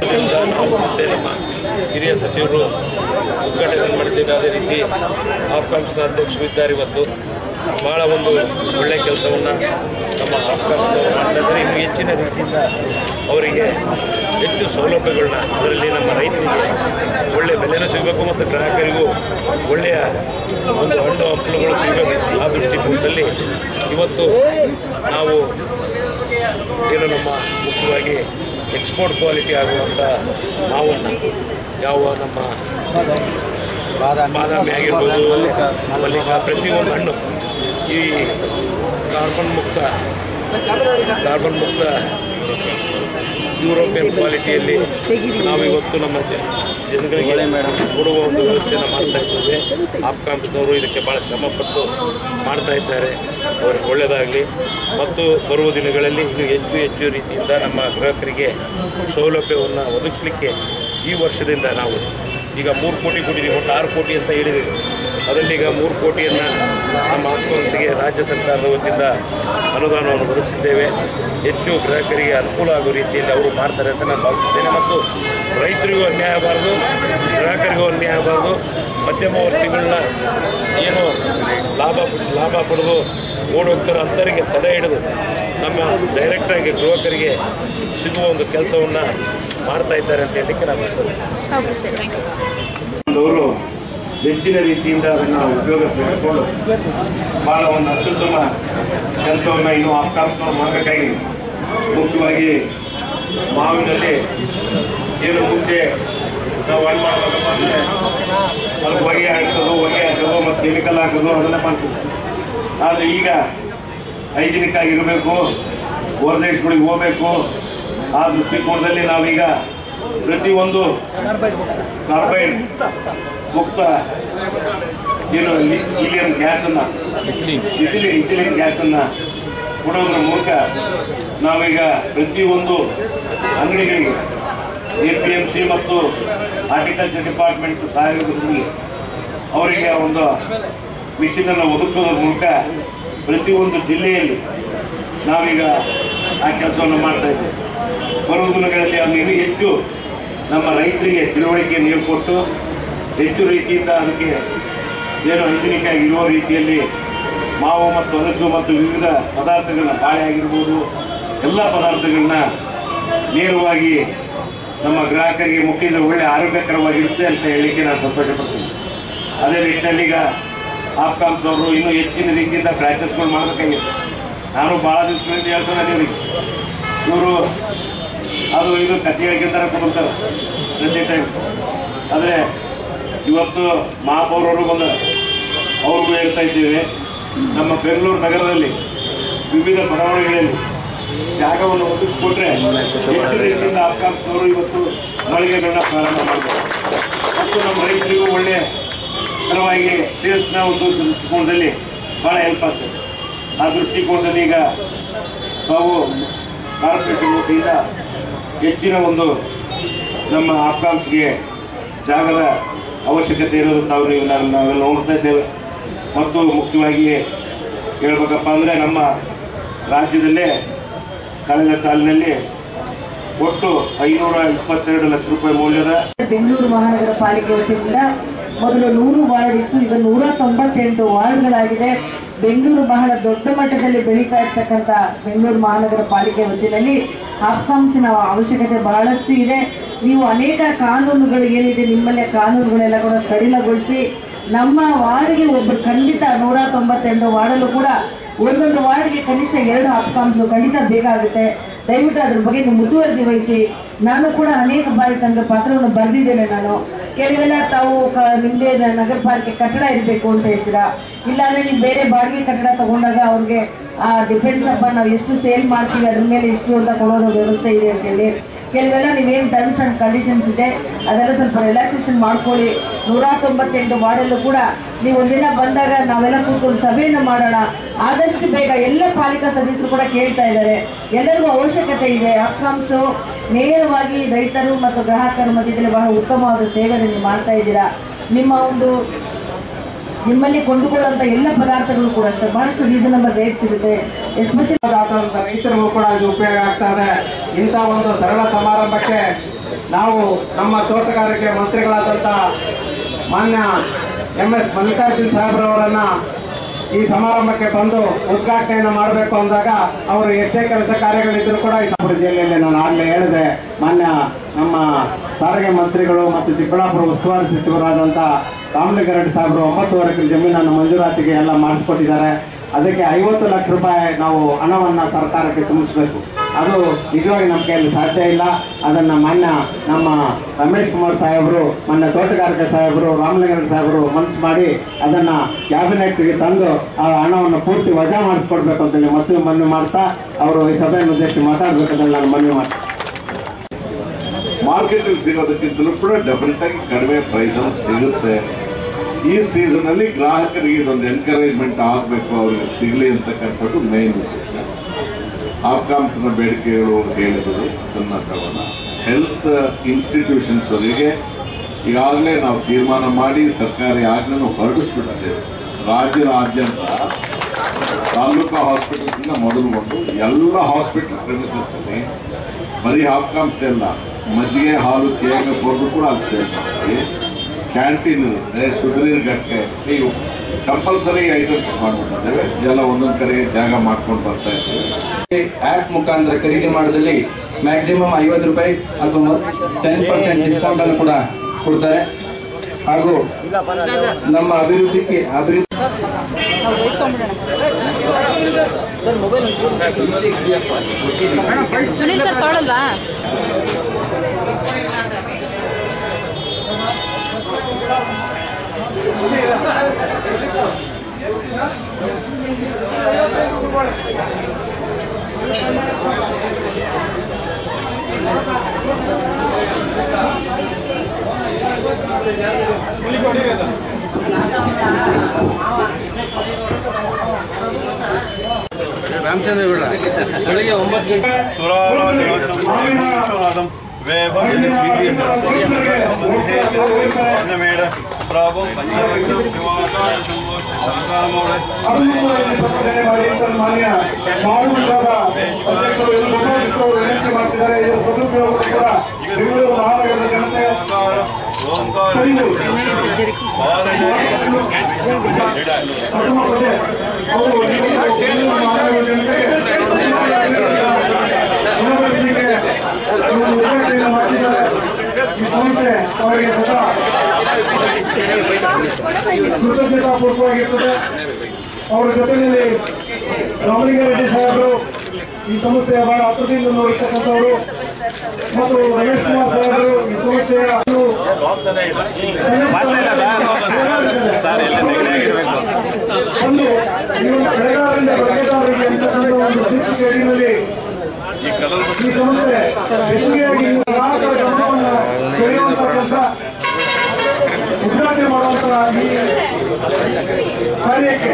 ಇದರಿಂದ ನಾವು ಮತ್ತೆ ನಮ್ಮ ಹಿರಿಯ ಸಚಿವರು ಉದ್ಘಾಟನೆ ಮಾಡಿದ್ದೇವೆ ಅದೇ ರೀತಿ ಆಫ್ಕಾಮ್ಸ್ನ ಅಧ್ಯಕ್ಷರು ಇದ್ದಾರೆ ಇವತ್ತು ಭಾಳ ಒಂದು ಒಳ್ಳೆಯ ಕೆಲಸವನ್ನು ನಮ್ಮ ಆಫ್ಕಾಮ್ಸ್ನವರು ಮಾಡ್ತಾ ಇದ್ದಾರೆ ಇನ್ನು ಹೆಚ್ಚಿನ ರೀತಿಯಿಂದ ಅವರಿಗೆ ಹೆಚ್ಚು ಸೌಲಭ್ಯಗಳನ್ನ ಅದರಲ್ಲಿ ನಮ್ಮ ರೈತರಿಗೆ ಒಳ್ಳೆಯ ಬೆಲೆನೂ ಸಿಗಬೇಕು ಮತ್ತು ಗ್ರಾಹಕರಿಗೂ ಒಳ್ಳೆಯ ಒಂದು ಹಣ್ಣು ಹಂಪಲುಗಳು ಸಿಗಬೇಕು ಆ ದೃಷ್ಟಿಕೋನದಲ್ಲಿ ಇವತ್ತು ನಾವು ಏನು ನಮ್ಮ ಮುಖ್ಯವಾಗಿ ಎಕ್ಸ್ಪೋರ್ಟ್ ಕ್ವಾಲಿಟಿ ಆಗುವಂಥ ಮಾವನ್ನು ಯಾವ ನಮ್ಮ ಬಾದಾಮಿ ಆಗಿರ್ಬೋದು ಮಲ್ಲಿಕ ಪ್ರತಿಯೊಂದು ಹಣ್ಣು ಈ ಕಾರ್ಬನ್ ಮುಕ್ತ ಕಾರ್ಬನ್ ಮುಕ್ತ ಯುರೋಪಿಯನ್ ಕ್ವಾಲಿಟಿಯಲ್ಲಿ ನಾವು ಇವತ್ತು ನಮ್ಮ ಜ- ಜನಗಳಿಗೆ ಕೊಡುವ ಒಂದು ವ್ಯವಸ್ಥೆಯನ್ನು ಮಾಡ್ತಾ ಇದ್ದೇವೆ ಆಪ್ಕಾಮ್ಸ್ನವರು ಇದಕ್ಕೆ ಭಾಳ ಶ್ರಮಪಟ್ಟು ಮಾಡ್ತಾ ಇದ್ದಾರೆ ಅವರಿಗೆ ಒಳ್ಳೆಯದಾಗಲಿ ಮತ್ತು ಬರುವ ದಿನಗಳಲ್ಲಿ ಇನ್ನೂ ಹೆಚ್ಚು ಹೆಚ್ಚು ರೀತಿಯಿಂದ ನಮ್ಮ ಗ್ರಾಹಕರಿಗೆ ಸೌಲಭ್ಯವನ್ನು ಒದಗಿಸಲಿಕ್ಕೆ ಈ ವರ್ಷದಿಂದ ನಾವು ಈಗ ಮೂರು ಕೋಟಿ ಕೊಟ್ಟಿದ್ದೀವಿ ಒಟ್ಟು ಆರು ಕೋಟಿ ಅಂತ ಹೇಳಿದ್ದೀವಿ ಅದರಲ್ಲಿ ಈಗ ಮೂರು ಕೋಟಿಯನ್ನು ನಮ್ಮ ಆತ್ಮಹತ್ಯೆಗೆ ರಾಜ್ಯ ಸರ್ಕಾರದ ವತಿಯಿಂದ ಅನುದಾನವನ್ನು ಒದಗಿಸಿದ್ದೇವೆ ಹೆಚ್ಚು ಗ್ರಾಹಕರಿಗೆ ಅನುಕೂಲ ಆಗುವ ರೀತಿಯಲ್ಲಿ ಅವರು ಮಾಡ್ತಾರೆ ಅಂತ ನಾನು ಭಾವಿಸುತ್ತೇನೆ ಮತ್ತು ರೈತರಿಗೂ ಅನ್ಯಾಯ ಆಗಬಾರ್ದು ಗ್ರಾಹಕರಿಗೂ ಅನ್ಯಾಯ ಆಗಬಾರ್ದು ಮಧ್ಯಮವರ್ತಿಗಳನ್ನ ಏನು ಲಾಭ ಲಾಭ ಪಡೆದು ಓಡೋಗ್ತಾರೋ ಅಂಥವರಿಗೆ ತಡೆ ಹಿಡಿದು ನಮ್ಮ ಡೈರೆಕ್ಟಾಗಿ ಗೃಹಕರಿಗೆ ಸಿಗುವ ಒಂದು ಕೆಲಸವನ್ನು ಮಾಡ್ತಾ ಇದ್ದಾರೆ ಅಂತ ಹೇಳಲಿಕ್ಕೆ ನಾನು ಇಷ್ಟಪಡ್ತೀನಿ. ಓಕೆ ಸರ್ ಥ್ಯಾಂಕ್ ಯು ಅವರು ಹೆಚ್ಚಿನ ರೀತಿಯಿಂದ ಅದನ್ನು ಉಪಯೋಗ ಪಡೆದುಕೊಂಡು ಭಾಳ ಒಂದು ಅತ್ಯುತ್ತಮ ಕೆಲಸವನ್ನು ಇನ್ನೂ ಆಫ್ಕಾಮ್ಸ್ನವ್ರು ಮಾಡಬೇಕಾಗಿದೆ ಮುಖ್ಯವಾಗಿ ಮಾವಿನಲ್ಲಿ ಏನು ಮುಂಚೆ ನಾವು ಹಣ್ಣು ಮಾಡಬೇಕಪ್ಪ ಅಂದರೆ ಅದಕ್ಕೆ ಹೊಗೆ ಹಾಕ್ಸೋದು ಹೊಗೆ ಹಾಕೋದು ಮತ್ತು ಕೆಮಿಕಲ್ ಹಾಕೋದು ಅದೆಲ್ಲ ಮಾಡ್ತೀವಿ ಆದರೆ ಈಗ ಹೈಜಿನಿಕ್ ಆಗಿರಬೇಕು ಹೊರದೇಶಗಳಿಗೆ ಹೋಗಬೇಕು ಆ ದೃಷ್ಟಿಕೋನದಲ್ಲಿ ನಾವೀಗ ಪ್ರತಿಯೊಂದು ಕಾರ್ಬೈಡ್ ಮುಕ್ತ ಏನು ಇಲಿಯನ್ ಗ್ಯಾಸನ್ನು ಇಥಿಲಿ ಇಥಿಲಿನ್ ಗ್ಯಾಸನ್ನು ಕೊಡೋದ್ರ ಮೂಲಕ ನಾವೀಗ ಪ್ರತಿಯೊಂದು ಅಂಗಡಿಗಳಿಗೆ ಎ ಪಿ ಎಮ್ ಸಿ ಮತ್ತು ಹಾರ್ಟಿಕಲ್ಚರ್ ಡಿಪಾರ್ಟ್ಮೆಂಟ್ ಸಹಯೋಗದೊಂದಿಗೆ ಅವರಿಗೆ ಒಂದು ಮಿಷಿನನ್ನು ಒದಗಿಸೋದ್ರ ಮೂಲಕ ಪ್ರತಿಯೊಂದು ಜಿಲ್ಲೆಯಲ್ಲಿ ನಾವೀಗ ಆ ಕೆಲಸವನ್ನು ಮಾಡ್ತಾ ಇದ್ದೇವೆ ಬರುವ ದಿನಗಳಲ್ಲಿ ಅದು ಇನ್ನೂ ಹೆಚ್ಚು ನಮ್ಮ ರೈತರಿಗೆ ತಿಳುವಳಿಕೆ ನೀರು ಕೊಟ್ಟು ಹೆಚ್ಚು ರೀತಿಯಿಂದ ಅದಕ್ಕೆ ಏನು ಹೈಜಿನಿಕ್ ಆಗಿ ಇರುವ ರೀತಿಯಲ್ಲಿ ಮಾವು ಮತ್ತು ಹಲಸು ಮತ್ತು ವಿವಿಧ ಪದಾರ್ಥಗಳನ್ನ ಬಾಳೆ ಆಗಿರ್ಬೋದು ಎಲ್ಲ ಪದಾರ್ಥಗಳನ್ನ ನೇರವಾಗಿ ನಮ್ಮ ಗ್ರಾಹಕರಿಗೆ ಮುಖ್ಯದಿಂದ ಒಳ್ಳೆ ಆರೋಗ್ಯಕರವಾಗಿರುತ್ತೆ ಅಂತ ಹೇಳಲಿಕ್ಕೆ ನಾನು ಸಂತೋಷಪಡ್ತೀನಿ ಅದೇ ನಿಟ್ಟಿನಲ್ಲಿ ಈಗ ಆಫ್ಕಾಮ್ಸ್ ಅವರು ಇನ್ನೂ ಹೆಚ್ಚಿನ ರೀತಿಯಿಂದ ಬ್ರಾಂಚಸ್ಗಳು ಮಾಡಬೇಕಾಗಿದೆ ನಾನು ಭಾಳ ದಿವಸಗಳಿಂದ ಹೇಳ್ತಾನೆ ಇವ್ರಿಗೆ ಇವರು ಅದು ಇದು ಕಥೆ ಹೇಳ್ಕೊಂತಾರೆ ಕೊಡ್ತಾರೆ ಪ್ರತಿ ಟೈಮ್ ಆದರೆ ಇವತ್ತು ಮಹಾಪೌರರು ಬಂದ ಅವ್ರಿಗೂ ಹೇಳ್ತಾ ಇದ್ದೇವೆ ನಮ್ಮ ಬೆಂಗಳೂರು ನಗರದಲ್ಲಿ ವಿವಿಧ ಬಡಾವಣೆಗಳಲ್ಲಿ ಜಾಗವನ್ನು ಒದಗಿಸ್ಕೊಟ್ರೆ ಹೆಚ್ಚು ರೀತಿಯಿಂದ ಆಫ್ಕಾಮ್ಸ್ನವರು ಇವತ್ತು ಮಳಿಗೆಗಳನ್ನ ಪ್ರಾರಂಭ ಮಾಡ್ತಾರೆ ಮತ್ತು ನಮ್ಮ ರೈತರಿಗೂ ಒಳ್ಳೆಯ ಪರವಾಗಿ ಸೇಲ್ಸ್ನ ಒಂದು ದೃಷ್ಟಿಕೋನದಲ್ಲಿ ಭಾಳ ಹೆಲ್ಪ್ ಆಗ್ತದೆ ಆ ದೃಷ್ಟಿಕೋನದಲ್ಲಿ ಈಗ ತಾವು ಕಾರ್ಪೊರೇಷನ್ ವತಿಯಿಂದ ಹೆಚ್ಚಿನ ಒಂದು ನಮ್ಮ ಆಫ್ಘಾನ್ಸ್ಗೆ ಜಾಗದ ಅವಶ್ಯಕತೆ ಇರೋದು ತಾವು ನೀವು ನಾವು ನಾವೆಲ್ಲ ನೋಡ್ತಾ ಇದ್ದೇವೆ ಮತ್ತು ಮುಖ್ಯವಾಗಿ ಹೇಳ್ಬೇಕಪ್ಪ ಅಂದರೆ ನಮ್ಮ ರಾಜ್ಯದಲ್ಲೇ ಕಳೆದ ಸಾಲಿನಲ್ಲಿ ಒಟ್ಟು ಐನೂರ ಇಪ್ಪತ್ತೆರಡು ಲಕ್ಷ ರೂಪಾಯಿ ಮೌಲ್ಯದ ಬೆಂಗಳೂರು ಮಹಾನಗರ ಪಾಲಿಕೆ ವತಿಯಿಂದ ಮೊದಲು ನೂರು ವಾರ್ಡ್ ಇತ್ತು ಈಗ ನೂರ ತೊಂಬತ್ತೆಂಟು ವಾರ್ಡ್ಗಳಾಗಿದೆ ಬೆಂಗಳೂರು ಬಹಳ ದೊಡ್ಡ ಮಟ್ಟದಲ್ಲಿ ಬೆಳೀತಾ ಇರ್ತಕ್ಕಂಥ ಬೆಂಗಳೂರು ಮಹಾನಗರ ಪಾಲಿಕೆ ವತಿಯಲ್ಲಿ ಆಫ್ಕಾಮ್ಸಿನ ಅವಶ್ಯಕತೆ ಬಹಳಷ್ಟು ಇದೆ ನೀವು ಅನೇಕ ಕಾನೂನುಗಳು ಏನಿದೆ ನಿಮ್ಮಲ್ಲೇ ಕಾನೂನುಗಳೆಲ್ಲ ಕೂಡ ಸಡಿಲಗೊಳಿಸಿ ನಮ್ಮ ವಾರ್ಡ್ಗೆ ಒಬ್ಬರು ಖಂಡಿತ ನೂರ ತೊಂಬತ್ತೆಂಟು ವಾರ್ಡಲ್ಲೂ ಕೂಡ ಒಂದೊಂದು ವಾರ್ಡ್ಗೆ ಕನಿಷ್ಠ ಎರಡು ಆಫ್ಕಾಮ್ಸ್ ಖಂಡಿತ ಬೇಕಾಗುತ್ತೆ ದಯವಿಟ್ಟು ಅದ್ರ ಬಗ್ಗೆ ನೀವು ಮುತುವರ್ಜಿ ವಹಿಸಿ ನಾನು ಕೂಡ ಅನೇಕ ಬಾರಿ ತನಗೆ ಪತ್ರವನ್ನು ಬರೆದಿದ್ದೇನೆ ನಾನು ಕೆಲವೆಲ್ಲ ತಾವು ಕ- ನಿಮ್ದೇ ನ- ನಗರ ಪಾಲಿಕೆ ಕಟ್ಟಡ ಇರಬೇಕು ಅಂತ ಹೇಳ್ತೀರಾ ಇಲ್ಲಾಂದ್ರೆ ನೀವು ಬೇರೆ ಬಾಡಿಗೆ ಕಟ್ಟಡ ತಗೊಂಡಾಗ ಅವ್ರಿಗೆ ಡಿಪೆಂಡ್ಸ್ ಅಪ್ಪ ನಾವು ಎಷ್ಟು ಸೇಲ್ ಮಾಡ್ತೀವಿ ಅದ್ರ ಮೇಲೆ ಎಷ್ಟು ಅಂತ ಕೊಡೋದು ವ್ಯವಸ್ಥೆ ಇದೆ ಅಂತ ಹೇಳಿ ಕೆಲವೆಲ್ಲ ನೀವೇನು ಟರ್ಮ್ಸ್ ಅಂಡ್ ಕಂಡೀಷನ್ಸ್ ಇದೆ ಅದೆಲ್ಲ ಸ್ವಲ್ಪ ರಿಲ್ಯಾಕ್ಸೇಷನ್ ಮಾಡ್ಕೊಳ್ಳಿ ನೂರ ತೊಂಬತ್ತೆಂಟು ವಾರ್ಡಲ್ಲೂ ಕೂಡ ನೀವು ಒಂದಿನ ಬಂದಾಗ ನಾವೆಲ್ಲ ಕೂತ್ಕೊಂಡು ಸಭೆಯನ್ನು ಮಾಡೋಣ ಆದಷ್ಟು ಬೇಗ ಎಲ್ಲ ಪಾಲಿಕಾ ಸದಸ್ಯರು ಕೂಡ ಕೇಳ್ತಾ ಇದ್ದಾರೆ ಎಲ್ಲರಿಗೂ ಅವಶ್ಯಕತೆ ಇದೆ ಅಕ್ರಮ್ಸು ನೇರವಾಗಿ ರೈತರು ಮತ್ತು ಗ್ರಾಹಕರ ಮಧ್ಯದಲ್ಲಿ ಬಹಳ ಉತ್ತಮವಾದ ಸೇವೆಯನ್ನು ನೀವು ಮಾಡ್ತಾ ಇದ್ದೀರಾ ನಿಮ್ಮ ಒಂದು ನಿಮ್ಮಲ್ಲಿ ಕೊಂಡುಕೊಳ್ಳುವಂಥ ಎಲ್ಲ ಪದಾರ್ಥಗಳು ಕೂಡ ಅಷ್ಟೇ ಬಹಳಷ್ಟು ರೀಸನಬಲ್ ರೇಟ್ ಸಿಗುತ್ತೆ ಎಸ್ಪೆಷಲಿ ಆದಂಥ ರೈತರಿಗೂ ಕೂಡ ಇದು ಉಪಯೋಗ ಆಗ್ತಾ ಇದೆ ಇಂಥ ಒಂದು ಸರಳ ಸಮಾರಂಭಕ್ಕೆ ನಾವು ನಮ್ಮ ತೋಟಗಾರಿಕೆ ಮಂತ್ರಿಗಳಾದಂಥ ಮಾನ್ಯ ಎಂ ಎಸ್ ಮಲ್ಲಿಕಾರ್ಜುನ್ ಸಾಹೇಬ್ರವರನ್ನ ಈ ಸಮಾರಂಭಕ್ಕೆ ಬಂದು ಉದ್ಘಾಟನೆಯನ್ನು ಮಾಡಬೇಕು ಅಂದಾಗ ಅವರು ಎಷ್ಟೇ ಕೆಲಸ ಕಾರ್ಯಗಳಿದ್ರು ಕೂಡ ಈ ಸಭಾ ಜಿಲ್ಲೆಯಲ್ಲಿ ನಾನು ಆಗಲೇ ಹೇಳಿದೆ ಮಾನ್ಯ ನಮ್ಮ ಸಾರಿಗೆ ಮಂತ್ರಿಗಳು ಮತ್ತು ಚಿಕ್ಕಬಳ್ಳಾಪುರ ಉಸ್ತುವಾರಿ ಸಚಿವರಾದಂಥ ರಾಮಲಿಂಗಾರೆಡ್ಡಿ ಸಾಹೇಬರು ಒಂಬತ್ತುವರೆ ಎಕರೆ ಜಮೀನನ್ನು ಮಂಜೂರಾತಿಗೆ ಎಲ್ಲ ಮಾಡಿಸ್ಕೊಟ್ಟಿದ್ದಾರೆ ಅದಕ್ಕೆ ಐವತ್ತು ಲಕ್ಷ ರೂಪಾಯಿ ನಾವು ಹಣವನ್ನು ಸರ್ಕಾರಕ್ಕೆ ತುಂಬಿಸಬೇಕು ಅದು ನಿಜವಾಗಿ ನಮ್ಮ ಕೈಯಲ್ಲಿ ಸಾಧ್ಯ ಇಲ್ಲ ಅದನ್ನು ಮಾನ್ಯ ನಮ್ಮ ರಮೇಶ್ ಕುಮಾರ್ ಸಾಹೇಬರು ಮಾನ್ಯ ತೋಟಗಾರಿಕೆ ಸಾಹೇಬರು ರಾಮಲಿಂಗನ ಸಾಹೇಬರು ಮನಸ್ಸು ಮಾಡಿ ಅದನ್ನು ಕ್ಯಾಬಿನೆಟ್ಗೆ ತಂದು ಆ ಹಣವನ್ನು ಪೂರ್ತಿ ವಜಾ ಮಾಡಿಸ್ಕೊಡ್ಬೇಕು ಅಂತೇಳಿ ಮತ್ತೆ ಮನವಿ ಮಾಡ್ತಾ ಅವರು ಈ ಸಭೆಯನ್ನು ಉದ್ದೇಶಿಸಿ ಮಾತಾಡಬೇಕಂತ ನಾನು ಮನವಿ ಮಾಡ್ತೀನಿ ಮಾರ್ಕೆಟ್ ಅಲ್ಲಿ ಸಿಗೋದಕ್ಕಿಂತಲೂ ಕೂಡ ಡೆಫಿನೆಟ್ ಆಗಿ ಕಡಿಮೆ ಪ್ರೈಸ್ ಅಲ್ಲಿ ಸಿಗುತ್ತೆ ಈ ಸೀಸನ್ ಅಲ್ಲಿ ಗ್ರಾಹಕರಿಗೆ ಇದೊಂದು ಎನ್ಕರೇಜ್ಮೆಂಟ್ ಆಗಬೇಕು ಅವರಿಗೆ ಸಿಗಲಿ ಅಂತಕ್ಕಂಥದ್ದು ಮೇನ್ ಉದ್ದೇಶ ಆಪ್ಕಾಮ್ಸ್ನ ಬೇಡಿಕೆಗಳು ಹೇಳಿದ್ರು ಅದನ್ನ ತಗೋಣ ಹೆಲ್ತ್ ಇನ್ಸ್ಟಿಟ್ಯೂಷನ್ಸ್ ಅವರಿಗೆ ಈಗಾಗಲೇ ನಾವು ತೀರ್ಮಾನ ಮಾಡಿ ಸರ್ಕಾರಿ ಆಜ್ಞೆಯನ್ನು ಹೊರಡಿಸ್ಬಿಟ್ಟಿದ್ದೇವೆ ರಾಜ್ಯದಾದ್ಯಂತ ತಾಲೂಕು ಹಾಸ್ಪಿಟಲ್ಸ್ ಇಂದ ಮೊದಲುಗೊಂಡು ಎಲ್ಲ ಹಾಸ್ಪಿಟಲ್ ಪ್ರೆಮಿಸಸ್ ಅಲ್ಲಿ ಬರೀ ಹಾಪ್ಕಾಮ್ಸ್ ಎಲ್ಲ ಮಜ್ಜಿಗೆ ಹಾಲು ಕೇಕ್ ಕೊಟ್ಟು ಕೂಡ ಅಲ್ಲಿ ಸೇಲ್ ಮಾಡ್ತೀವಿ ಕ್ಯಾಂಟೀನ್ ಇರುತ್ತೆ ಸುಧೀರ್ ಗಟ್ಟೆ ಇವು ಕಂಪಲ್ಸರಿ ಐಟಮ್ಸ್ ಮಾಡ್ಬಿಟ್ಟಿದ್ದೇವೆ ಎಲ್ಲ ಒಂದೊಂದು ಕಡೆ ಜಾಗ ಮಾಡ್ಕೊಂಡು ಬರ್ತಾ ಇದ್ದೀವಿ ಆ್ಯಪ್ ಮುಖಾಂತರ ಖರೀದಿ ಮಾಡೋದ್ರಲ್ಲಿ ಮ್ಯಾಕ್ಸಿಮಮ್ ಐವತ್ತು ರೂಪಾಯಿ ಅಥವಾ ಟೆನ್ ಪರ್ಸೆಂಟ್ ಡಿಸ್ಕೌಂಟ್ ಅನ್ನು ಕೂಡ ಕೊಡ್ತಾರೆ ಹಾಗೂ ನಮ್ಮ ಅಭಿವೃದ್ಧಿಗೆ ಅಭಿವೃದ್ಧಿ ಸುನಿಲ್ ಸರ್ ತೊಗೊಳಲ್ವಾ ರಾಮಚಂದ್ರ ಬೆಳಗ್ಗೆ ಒಂಬತ್ತು ಗಂಟೆ സുരാരാധം വേഗം മേട പ്രാപം പഞ്ചവഗ്നം ശിവാചാര ശംഭോ ശങ്കരമോടെ ಮಾನ್ಯ ಮಾವುಂಟಾದ ಅಧ್ಯಕ್ಷರು ಎಲ್ಲ ಮುಖಂಡರು ವಿನಂತಿ ಮಾಡ್ತಿದ್ದಾರೆ ಇದರ ಸದುಪಯೋಗ ಕೂಡ ಬೆಂಗಳೂರು ಮಹಾನಗರದ ಜನತೆ ಓಂಕಾರ ಪಟ್ಟಣಪಡೆ ಅವರು ಬೆಂಗಳೂರು ಮಹಾನಗರದ ಜನತೆಗೆ ಮನವೊಲಿಸಲಿಕ್ಕೆ ಇವರು ಉದ್ಘಾಟನೆಯನ್ನು ಮಾಡ್ತಿದ್ದಾರೆ ಈ ಸಂಸ್ಥೆ ಅವರಿಗೆ ಸದಾ ಕೃತಜ್ಞತಾಪೂರ್ವಕವಾಗಿರ್ತದೆ ಅವರ ಜೊತೆಯಲ್ಲಿ ರಾಮಲಿಂಗಾರೆಡ್ಡಿ ಸಾಹೇಬರು ಈ ಸಂಸ್ಥೆಯ ಬಹಳ ಹತ್ರದಿಂದ ನೋಡಿರ್ತಕ್ಕಂಥವರು ಮತ್ತು ರಮೇಶ್ ಕುಮಾರ್ ಸಾಹೇಬರು ಈ ಸಂಸ್ಥೆಯ ಹತ್ತು ಒಂದು ನೀವು ಬೆಳೆಗಾರರಿಂದ ಬಳಕೆದಾರರಿಗೆ ಅಂತಕ್ಕಂಥ ಒಂದು ಶೀರ್ಷಿಕೆ ಅಡಿಯಲ್ಲಿ ಈ ಸಂಸ್ಥೆ ಯಶಸ್ವಿಯಾಗಿ ಗ್ರಾಹಕರ ಗಮನವನ್ನು ಸೆಳೆಯುವಂತಹ ಕೆಲಸ ಉದ್ಘಾಟನೆ ಮಾಡುವಂತಹ ಈ ಕಾರ್ಯಕ್ಕೆ